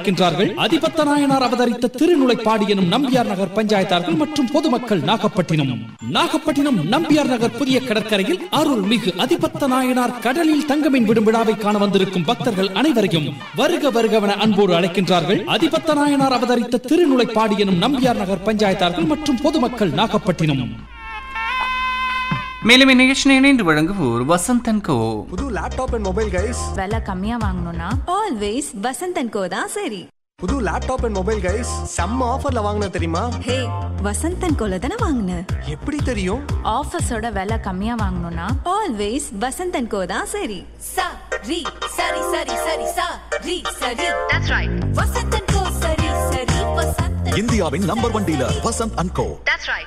அழைக்கின்றார்கள் அதிபத்த நாயனார் அவதரித்த திருநுளைப்பாடி எனும் நம்பியார் நகர் பஞ்சாயத்தார்கள் மற்றும் பொதுமக்கள் நாகப்பட்டினம் நாகப்பட்டினம் நம்பியார் நகர் புதிய கடற்கரையில் அருள் மிகு அதிபத்த நாயனார் கடலில் தங்கமின் விடும் விழாவை காண வந்திருக்கும் பக்தர்கள் அனைவரையும் வருக வருகவன அன்போடு அழைக்கின்றார்கள் அதிபத்த நாயனார் அவதரித்த திருநுளைப்பாடி எனும் நம்பியார் நகர் பஞ்சாயத்தார்கள் மற்றும் பொதுமக்கள் நாகப்பட்டினம் மேலும் இந்நிகழ்ச்சியை இணைந்து வழங்குவோர் வசந்தன் கோ புது லேப்டாப் அண்ட் மொபைல் கைஸ் விலை கம்மியா வாங்கணும்னா ஆல்வேஸ் வசந்தன் கோ தான் சரி புது லேப்டாப் அண்ட் மொபைல் கைஸ் செம்ம ஆஃபர்ல வாங்கின தெரியுமா ஹே வசந்தன் கோல தானே வாங்கின எப்படி தெரியும் ஆஃபீஸோட விலை கம்மியா வாங்கணும்னா ஆல்வேஸ் வசந்தன் கோ தான் சரி sa ri sari sari sari sa ri sari that's right vasantan ko sari sari vasantan இந்தியாவின் number one dealer Vasanth and co that's right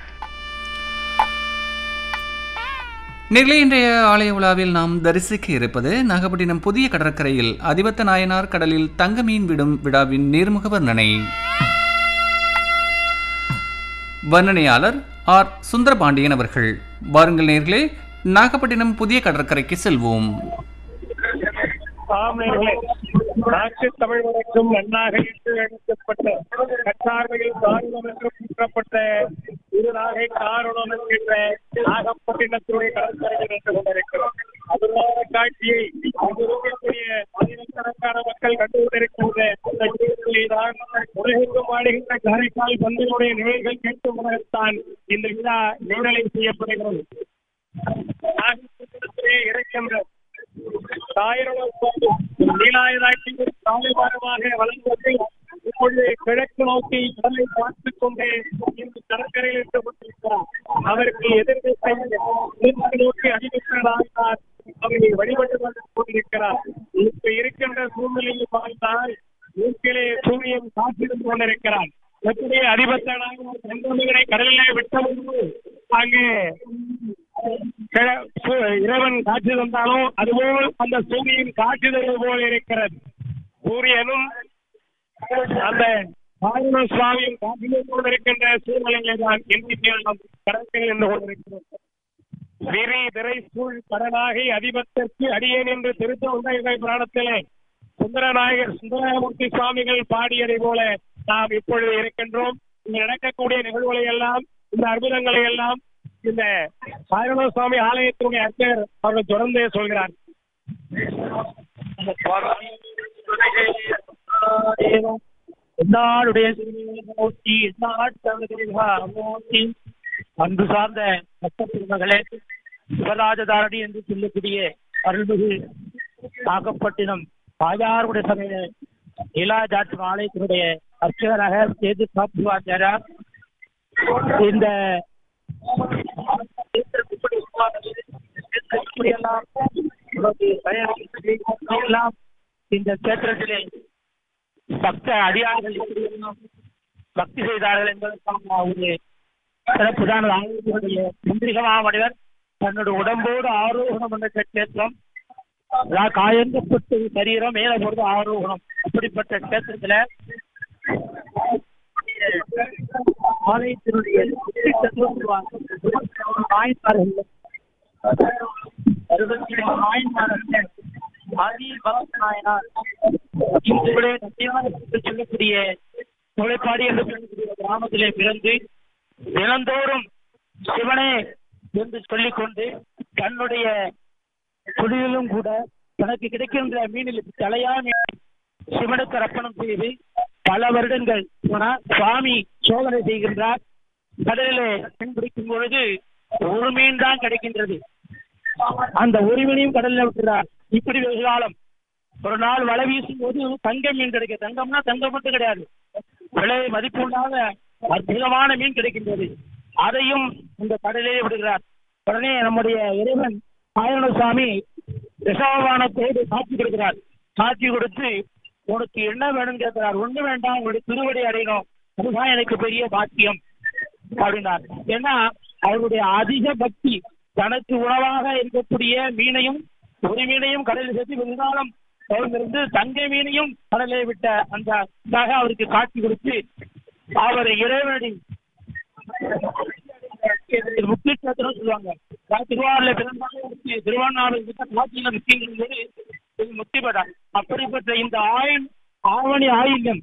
Nellai இன்றைய ஆலய விழாவில் நாம் தரிசிக்க இருப்பது நாகப்பட்டினம் புதிய கடற்கரையில் அதிபத்த நாயனார் கடலில் தங்க மீன் விடும் விழாவின் நேர்முக வர்ணனை வர்ணனையாளர் ஆர் சுந்தரபாண்டியன் அவர்கள் வாருங்கள் நேர்களே நாகப்பட்டினம் புதிய கடற்கரைக்கு செல்வோம் ஆமேர்களே நாட்டு தமிழ் வழக்கும் நன்னாக இட்டு எழுத்தப்பட்ட கட்டார்மையில் காரணம் என்று கூறப்பட்ட இருநாகை காரணம் என்கின்ற நாகப்பட்டினத்துடைய கடற்கரையில் நின்று கொண்டிருக்கிறோம் அதுவான காட்சியை அங்கு இருக்கக்கூடிய ஆயிரக்கணக்கான மக்கள் கண்டு கொண்டிருக்கின்ற இந்த சூழ்நிலைதான் உலகெங்கும் ஆடுகின்ற காரைக்கால் பந்தினுடைய நிலைகள் கேட்கும் முறைத்தான் இந்த விழா நிழலை செய்யப்படுகிறது நாகப்பட்டினத்திலே இருக்கின்ற நீலாயுதாட்சி தாழ்வாரமாக வளர்ந்தது இப்பொழுது கிழக்கு நோக்கி கடலை பார்த்துக் கொண்டே இந்த கடற்கரையில் இருந்து கொண்டிருக்கிறார் அவருக்கு எதிர்திசை மேற்கு நோக்கி அறிவிக்கிறார் அவரை வழிபட்டு வந்து கொண்டிருக்கிறார் இப்ப இருக்கின்ற சூழ்நிலையை பார்த்தால் மூக்கிலே சூரியன் காத்திருந்து கொண்டிருக்கிறார் எப்படி அதிபத்தனாக செந்தமிழரை கடலிலே விட்டபோது அங்கே கிழ- சு- இறைவன் காட்சி தந்தாலும் அதுபோல் அந்த சூரியன் காட்சி தருவது போல் இருக்கிறது சூரியனும் அந்த பாரண சுவாமியும் காட்சி தந்து கொண்டிருக்கின்ற சூழ்நிலையிலே தான் இன்றைக்கு நாம் கடற்கரை என்று கொண்டிருக்கிறோம் விரி திரை சூழ் கடனாகி அதிபத்திற்கு அடியேன் என்று திருத்த உண்டை புராணத்திலே சுந்தரநாயகர் சுந்தரமூர்த்தி சுவாமிகள் பாடியதை போல நாம் இப்பொழுது இருக்கின்றோம் இங்க நடக்கக்கூடிய நிகழ்வுகளை எல்லாம் இந்த அற்புதங்களை எல்லாம் இந்த சாயண சுவாமி ஆலயத்தினுடைய அர்ச்சகர் அவர்கள் தொடர்ந்து சொல்கிறார் என்னாருடைய மூர்த்தி மூர்த்தி அன்பு சார்ந்த பக்தமகளே சிவராஜதாரணி என்று சொல்லக்கூடிய அருள்மிகு நாகப்பட்டினம் பாஜாருடைய சமய லீலாஜாட்சி ஆலயத்தினுடைய அர்ச்சகராக சேது காப்புவாச்சாரார் இந்த இப்படியெல்லாம் உனக்கு எல்லாம் இந்த கேத்திரத்திலே பக்த அடியார்கள் எப்படியெல்லாம் பக்தி செய்தார்கள் என்பதற்கான ஒரு சிறப்புதான் ஆலயத்தினுடைய முந்திரிகமா மனிதர் தன்னுடைய உடம்போடு ஆரோகணம் என்ற கேத்திரம் அதாவது காயங்கப்பட்டு சரீரம் மேல போறது ஆரோகணம் அப்படிப்பட்ட கேத்திரத்துல ஆலயத்தினுடைய நாயன்மார்கள் அறுபத்தி ஏழு நாயன்மார்கள் ஆதி பகவத் நாயனார் இன்றுடைய நம்பியாருக்கு சொல்லக்கூடிய முளைப்பாடி என்று சொல்லக்கூடிய கிராமத்திலே பிறந்து தினந்தோறும் சிவனே என்று சொல்லிக்கொண்டு தன்னுடைய தொழிலும் கூட தனக்கு கிடைக்கின்ற மீனில் தலையா மீன் சிவனுக்கு அர்ப்பணம் செய்து பல வருடங்கள் போனால் சுவாமி சோதனை செய்கின்றார் கடலிலே மீன் பிடிக்கும் பொழுது ஒரு மீன் தான் கிடைக்கின்றது அந்த ஒரு மீனையும் கடல்ல விட்டுறார் இப்படி வெகு காலம் ஒரு நாள் வலை வீசும் போது தங்க மீன் கிடைக்கும் தங்கம்னா தங்கம் மட்டும் கிடையாது விலை மதிப்புள்ளாத அற்புதமான மீன் கிடைக்கின்றது அதையும் இந்த கடலிலே விடுகிறார் உடனே நம்முடைய இறைவன் ஆயனசாமி தசாவானத்தோடு காட்சி கொடுக்கிறார் காட்சி கொடுத்து உனக்கு என்ன வேணும்னு கேட்கிறார் ஒண்ணு வேண்டாம் உங்களுடைய திருவடி அடையணும் அதுதான் எனக்கு பெரிய பாக்கியம் அப்படின்னார் ஏன்னா அவருடைய அதிக பக்தி தனக்கு உணவாக இருக்கக்கூடிய மீனையும் ஒரு மீனையும் கடலில் சேர்த்து வெகுகாலம் கவர்ந்திருந்து தங்க மீனையும் கடலை விட்ட அந்த இதாக அவருக்கு காட்சி கொடுத்து அவர் இறைவனடி முக்கிய கேத்திரம் சொல்லுவாங்க அதாவது திருவாரூர்ல பிறந்தாலும் திருவாரூர் காட்சியில முக்கியங்கிறது இது முக்தி பெறார் அப்படிப்பட்ட இந்த ஆயின் ஆவணி ஆயில்யம்